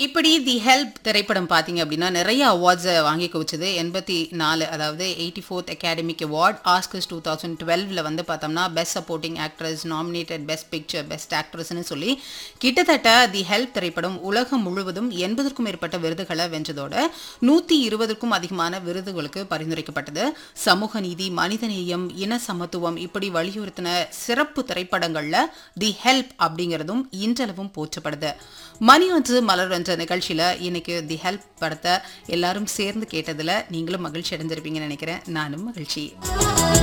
இப்படி தி ஹெல்ப் திரைப்படம் பார்த்தீங்க அப்படின்னா நிறைய அவார்ட்ஸை வாங்கி குவிச்சது எண்பத்தி நாலு அதாவது eighty fourth academic award Oscars two thousand டுவெல்வில் வந்து பார்த்தோம்னா best supporting actress nominated best picture best ஆக்ட்ரஸ்னு சொல்லி கிட்டத்தட்ட தி ஹெல்ப் திரைப்படம் உலகம் முழுவதும் எண்பதற்கும் மேற்பட்ட விருதுகளை வென்றதோட நூற்றி இருபதுக்கும் அதிகமான விருதுகளுக்கு பரிந்துரைக்கப்பட்டது சமூக நீதி மனிதநேயம் இன சமத்துவம் இப்படி வலியுறுத்தின சிறப்பு திரைப்படங்களில் தி ஹெல்ப் அப்படிங்கிறதும் இன்றளவும் போற்றப்படுது மணி ஒன்று மலர் என்ற நிகழ்ச்சியில் இன்னைக்கு தி ஹெல்ப் படத்தை எல்லாரும் சேர்ந்து கேட்டதில் நீங்களும் மகிழ்ச்சி அடைஞ்சிருப்பீங்கன்னு நினைக்கிறேன் நானும் மகிழ்ச்சி